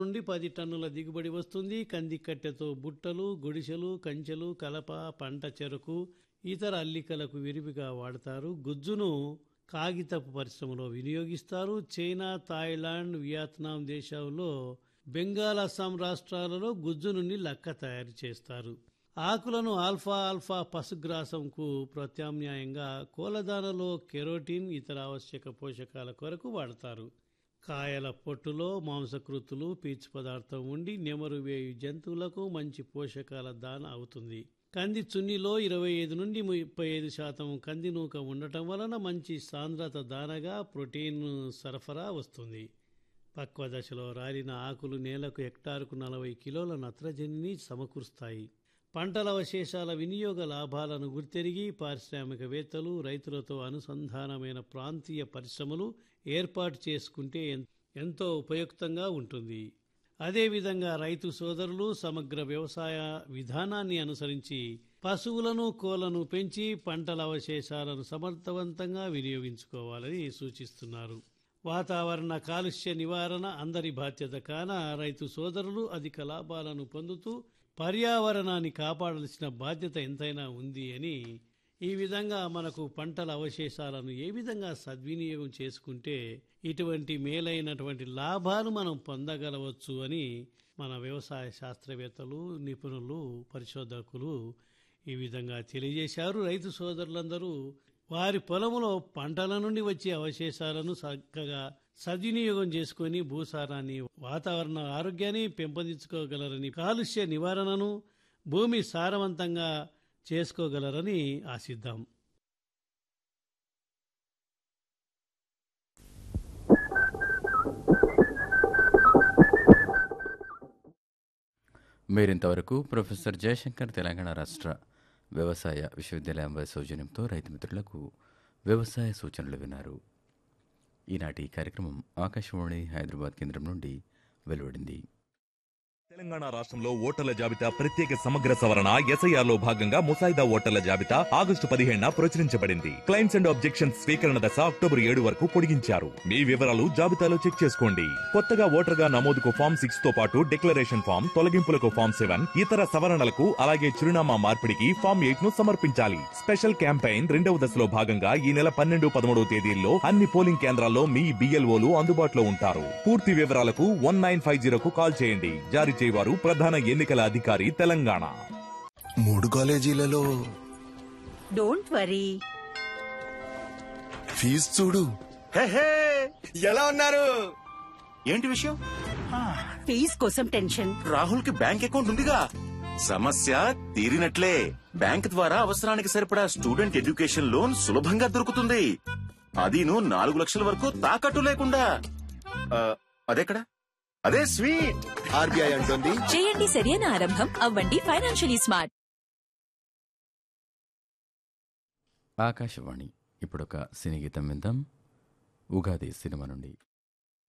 నుండి పది టన్నుల దిగుబడి వస్తుంది కంది కట్టెతో బుట్టలు గుడిసెలు కంచెలు కలప పంట చెరకు ఇతర అల్లికలకు విరివిగా వాడతారు గుజ్జును కాగితపు పరిశ్రమలో వినియోగిస్తారు చైనా థాయిలాండ్ వియత్నాం దేశాల్లో బెంగాల్ అస్సాం రాష్ట్రాలలో గుజ్జు నుండి లక్క తయారు చేస్తారు ఆకులను ఆల్ఫా ఆల్ఫా పశుగ్రాసంకు ప్రత్యామ్నాయంగా కోలదానలో కెరోటిన్ ఇతర ఆవశ్యక పోషకాల కొరకు వాడతారు కాయల పొట్టులో మాంసకృతులు పీచు పదార్థం ఉండి నెమరు వేయు జంతువులకు మంచి పోషకాల దాన అవుతుంది కంది చున్నిలో ఇరవై ఐదు నుండి ముప్పై ఐదు శాతం కంది నూక ఉండటం వలన మంచి సాంద్రత దానగా ప్రోటీన్ సరఫరా వస్తుంది పక్వ దశలో రాలిన ఆకులు నేలకు హెక్టారుకు నలభై కిలోల నత్రజనిని సమకూరుస్తాయి పంటల అవశేషాల వినియోగ లాభాలను గుర్తెరిగి పారిశ్రామికవేత్తలు రైతులతో అనుసంధానమైన ప్రాంతీయ పరిశ్రమలు ఏర్పాటు చేసుకుంటే ఎన్- ఎంతో ఉపయుక్తంగా ఉంటుంది అదేవిధంగా రైతు సోదరులు సమగ్ర వ్యవసాయ విధానాన్ని అనుసరించి పశువులను కోళ్లను పెంచి పంటల అవశేషాలను సమర్థవంతంగా వినియోగించుకోవాలని సూచిస్తున్నారు వాతావరణ కాలుష్య నివారణ అందరి బాధ్యత కాన రైతు సోదరులు అధిక లాభాలను పొందుతూ పర్యావరణాన్ని కాపాడాల్సిన బాధ్యత ఎంతైనా ఉంది అని ఈ విధంగా మనకు పంటల అవశేషాలను ఏ విధంగా సద్వినియోగం చేసుకుంటే ఇటువంటి మేలైనటువంటి లాభాలు మనం పొందగలవచ్చు అని మన వ్యవసాయ శాస్త్రవేత్తలు నిపుణులు పరిశోధకులు ఈ విధంగా తెలియజేశారు రైతు సోదరులందరూ వారి పొలములో పంటల నుండి వచ్చే అవశేషాలను చక్కగా సద్వినియోగం చేసుకొని భూసారాన్ని వాతావరణ ఆరోగ్యాన్ని పెంపొందించుకోగలరని కాలుష్య నివారణను భూమి సారవంతంగా చేసుకోగలరని ఆశిద్దాం మీరింతవరకు ప్రొఫెసర్ జయశంకర్ తెలంగాణ రాష్ట్ర వ్యవసాయ విశ్వవిద్యాలయం వారి సౌజన్యంతో రైతు మిత్రులకు వ్యవసాయ సూచనలు విన్నారు ఈనాటి కార్యక్రమం ఆకాశవాణి హైదరాబాద్ కేంద్రం నుండి వెలువడింది తెలంగాణ రాష్ట్రంలో ఓటర్ల జాబితా ప్రత్యేక సమగ్ర సవరణ ఎస్ఐఆర్ లో భాగంగా ముసాయిదా ఓటర్ల జాబితా ఆగస్టు పదిహేడున ప్రచురించబడింది క్లైమ్స్ అండ్ ఆబ్జెక్షన్స్ స్వీకరణ దశ అక్టోబర్ ఏడు వరకు పొడిగించారు మీ వివరాలు జాబితాలో చెక్ చేసుకోండి కొత్తగా ఓటర్గా నమోదుకు ఫామ్ సిక్స్ తో పాటు డిక్లరేషన్ ఫామ్ తొలగింపులకు ఫామ్ సెవెన్ ఇతర సవరణలకు అలాగే చిరునామా మార్పిడికి ఫామ్ ఎయిట్ ను సమర్పించాలి స్పెషల్ క్యాంపెయిన్ రెండవ దశలో భాగంగా ఈ నెల పన్నెండు పదమూడవ తేదీల్లో అన్ని పోలింగ్ కేంద్రాల్లో మీ బిఎల్ఓలు అందుబాటులో ఉంటారు పూర్తి వివరాలకు వన్ నైన్ ఫైవ్ జీరోకు కాల్ చేయండి జారీ చేయవారు ప్రధాన ఎన్నికల అధికారి తెలంగాణ మూడు కాలేజీలలో డోంట్ వరీ ఫీజు చూడు ఎలా ఉన్నారు ఏంటి విషయం ఫీజ్ కోసం టెన్షన్ రాహుల్ కి బ్యాంక్ అకౌంట్ ఉందిగా సమస్య తీరినట్లే బ్యాంక్ ద్వారా అవసరానికి సరిపడా స్టూడెంట్ ఎడ్యుకేషన్ లోన్ సులభంగా దొరుకుతుంది అదీను నాలుగు లక్షల వరకు తాకట్టు లేకుండా ఆ, అదెక్కడ అదే స్వీట్ ఆర్బీఐ అంటుంది చేయండి సరైన ఆరంభం అవ్వండి ఫైనాన్షియలీ స్మార్ట్ ఆకాశవాణి ఇప్పుడొక సినీ గీతం విందాం ఉగాది సినిమా నుండి